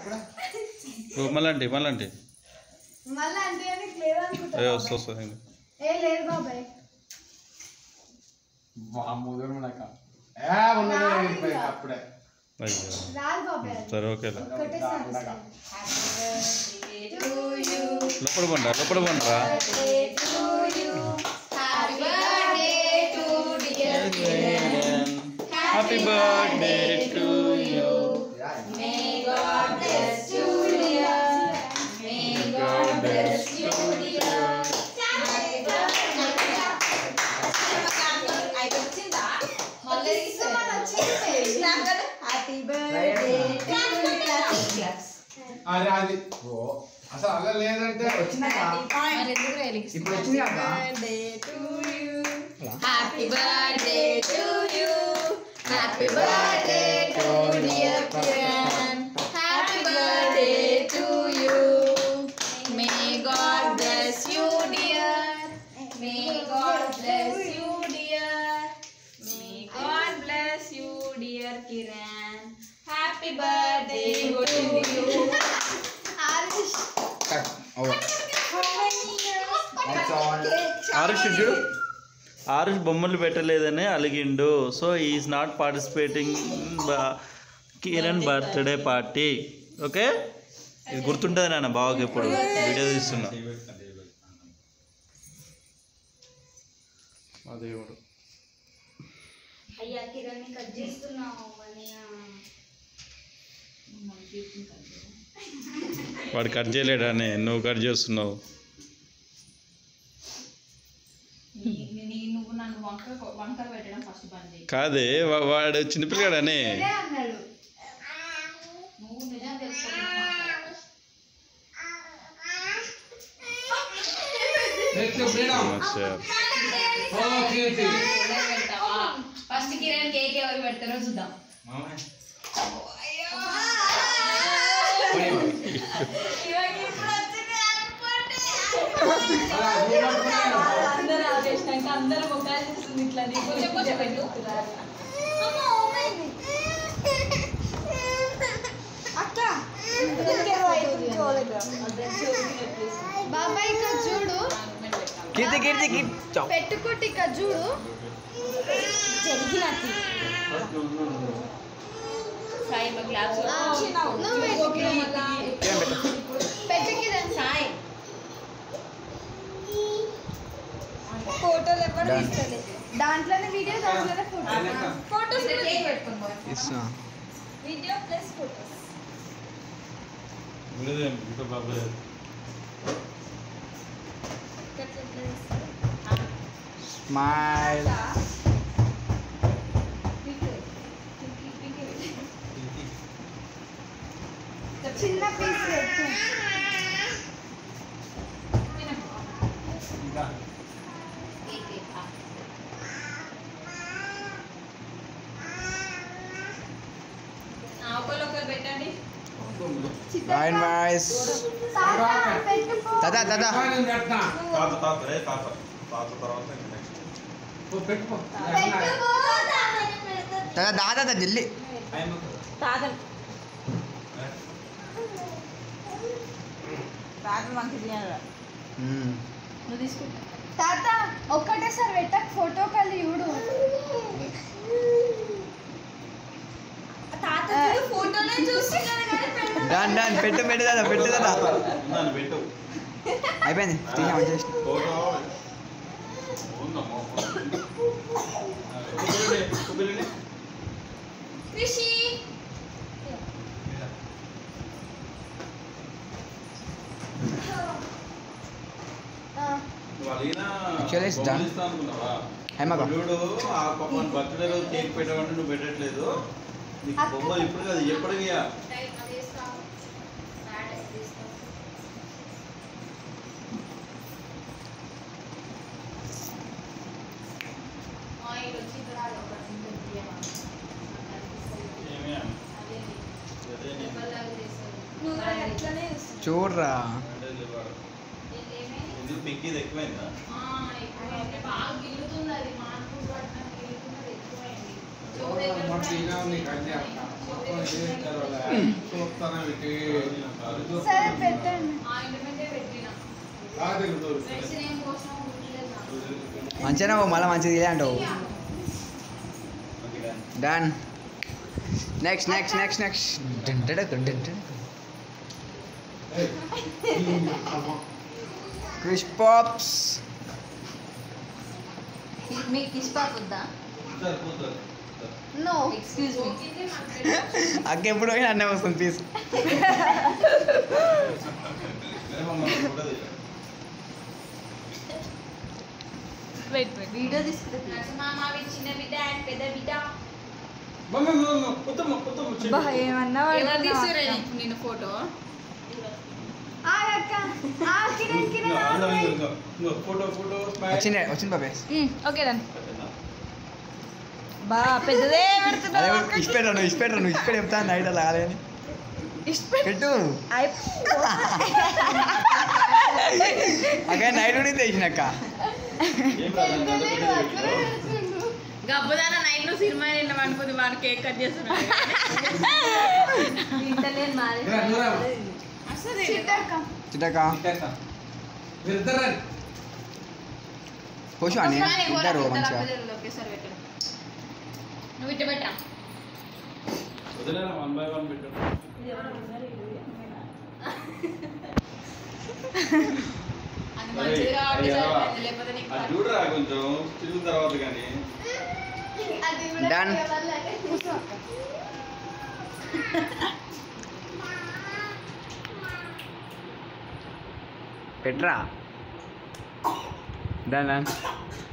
ఓ, మళ్ళంటి మళ్ళంటి మళ్ళీ అంటే నీకు లేదు అనుకుంటా అయ్యో వస్తా వస్తుంది ఏ లేదు బాబాయ్ అప్పుడే అయ్యో రాదు బాబాయ్ అది. సరే ఓకే ఒక్కటేసారి వస్తుంది. లోపల పండ్రా లోపల పండ్రా హ్యాపీ బర్త్డే టు యూ అరే అది ఓ అసలు అలా లేదంటే ఇప్పుడు వచ్చింది కదా happy birthday to you happy birthday to dear Kiran happy birthday to you may God bless you dear may God bless you dear may God bless you dear Kiran happy birthday to you Aarush చూడు ఆరుష్ బొమ్మలు పెట్టలేదని అలిగిండు so is not participating Kiran birthday party okay ఇది గుర్తుంటుంది నాన్న బావకి ఇప్పుడు video తీస్తున్నా మా దేవుడు అయ్యా కిరణ్ కట్ చేస్తున్నావు అని వాడు కట్ చేయలేడని నువ్వు కట్ చేస్తున్నావు నువ్వు నన్ను వంక వంక పెట్టడం ఫస్ట్ బంద్ చేయి కాదే వా- వాడు చిన్నపిల్లగాడని ఇదే అన్నాడు నువ్వు నిజం తెలుసుకోవాలి నెక్స్ట్ ఫ్రీడమ్ ఓ కీర్తి ఫస్ట్ కిరణ్ కేక్ ఎవరు పెడతారో చూద్దాం అలా చూడట్టుకున్నాను. అందరూ ఆపేసినాక అందరూ ముఖాలు చూస్తుంది ఇట్లా కొంచెం కొంచెం పెట్టు బాబాయ్ ఇక్కడ చూడు కీర్తి కీర్తి కీర్తి పెట్టుకుంటే ఇక్కడ చూడు సాయి మా క్లాస్ నువ్వు పెట్టు. పెట్టు కిరణ్. సాయి ఫోటోలు ఎవరు తీస్తలేదు దాంట్లోనే వీడియో దాంట్లోనే ఫోటో ఫోటోస్ కేక్ పెట్టుకోండి బాయ్. ఇస్తున్నా వీడియో ప్లస్ ఫోటోస్ స్మైల్ చిన్న పీస్ పెట్టు కేక్ కేక్ ఆ. ఆ, ఒకళ్ళు ఒకరు పెట్టండి రాయన్ బాయ్స్ తాత, పెట్టుకో. దాదా దాదా ఆ, నేను పెడతా. తాత తాత రే తాత తాత తర్వాత నెక్స్ట్ ఓ, పెట్టుకో పెట్టుకో. దాదా దాదా దాదా జల్లి తాతలు మ్మ్. నువ్వు తీసుకుంటా తాత ఒక్కటేసారి పెట్టక ఫోటో కలిసి చూడు తాత ఫోటోలే చూస్తున్నారు కానీ డన్ డన్ పెట్టు పెట్టు దాదా పెట్టు దాదా ఉన్నాను పెట్టు అయిపోయింది తీసి ఆన్ చేసి ఫోటో ఉందమ్మా కుబిలిని కుబిలిని రిషి వాళ్ళైనా Actually it's done. బొమ్మలు ఇస్తా అనుకున్నావా హేమక చూడు ఆ పాప బర్త్డే రోజు కేక్ పెట్టమంటే నువ్వు పెట్టట్లేదు నీకు అక్క. బొమ్మలు ఇప్పుడు కాదు ఎప్పటికియా ఏమి అదే నేను నువ్వు అట్లనే చూస్తున్నావు. చూడరా అంటే లేవాడు. ఎందుకు పిక్కిది ఎక్కువైందా బాగా గిల్లుతుంది అది మాకు పట్టిన గిల్లుతున్నది ఎక్కువైంది మొత్తం ఈయన ఉంది, కట్ చేస్తా. చూస్తాను వీటి. సరే పెట్టండి ఆయింట్మెంటే పెట్టిన బాగా తిరుగుతారు. మెడిసిన్ ఏం పోసినా ఊరలేదు మంచిగా మళ్ళీ మంచిగా తీయలే అంటావు done next next next next ఏయ్, ఈ అమ్మ. క్రిష్ పాప్స్ మీకు ఇష్టం వద్దా నో ఎక్స్క్యూజ్ మీ అక్క ఎప్పుడు పోయినా అన్నే వస్తుంది పీస్ వెయిట్ వెయిట్ వీడియో తీసుకుంటే మామ చిన్న బిడ్డ అండ్ పెద్ద బిడ్డ మమ్మ, మమ్మ, కొత్తమ్మ, కొత్తమ్మ, చెయ్యి. బా ఏమన్నా ఎవరు తీసుకురా నేను ఫోటో ఆగక్క ఆ కిరణ్ కిరణ్ ఇంగో, ఆగు. ఇంగో, ఇంగో, ఇంగో, ఫోటో ఫోటో స్మైల్. వచ్చింది వచ్చింది బాబే ఓకే డన్ బా పెద్దదే అదే పెడుతున్నావు ఇష్టపెట్రా నువ్వు ఇష్టపెట్రా నువ్వు ఇష్టపెట్టి చెప్తాను నైట్ అలా కాలేని పెట్టు అక్క నైట్ కూడా తెచ్చినక్క తెలియదు, అట్లనే పెడుతుండు. గబ్బుదాన నైట్ లో సినిమా నిన్న అనుకుంది వాడు కేక్ కట్ చేస్తున్నాడు ఇంటలేను మాది రా, నువ్వు రా. చిట్టక్క చిట్టక్క ఇట్టేస్తా. మీరిద్దరు రండి. కూర్చో అని ఇద్దరు మంచిగా ఒకేసారి పెట్టండి నువ్వు ఇట్ట పెట్టరా వదిలేరా వన్ బై వన్ పెట్టు అది మంచిది కాబట్టి సరిపోయింది లేకపోతే నీకు అది చూడరా కొంచెం తిరిగిన తర్వాత కానీ అది కూడా Done. కేవలం కూర్చో అక్క. Petra done done